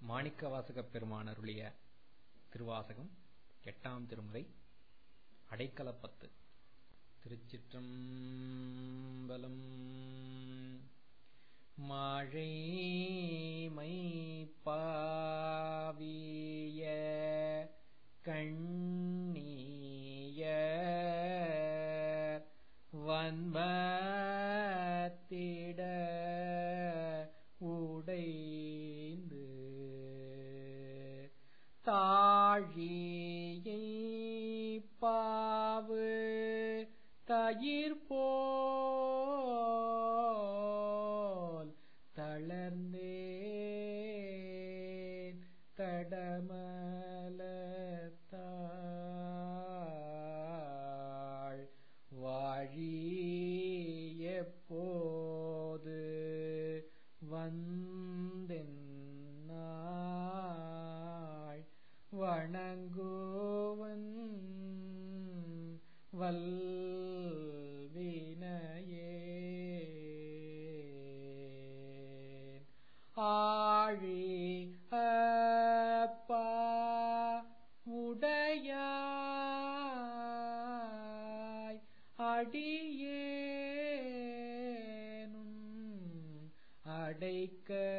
மாணிக்கவாசகப் பெருமான் அருளிய திருவாசகம் எட்டாம் திருமுறை அடைக்கலப்பத்து திருச்சிற்றம்பலம் மழைமை பாவிய கண்ணியர் வன்பத்திட உடைந்து தாழியை பாவு தயிர் போல் தளர்ந்தேன் தடமலத்தாள் வாழி எப்போது வந்தென்னாள் வணங்குவன் வல்வினையே ஆழி அப்பா உடையாய் அடியேனும் அடைக்கலமே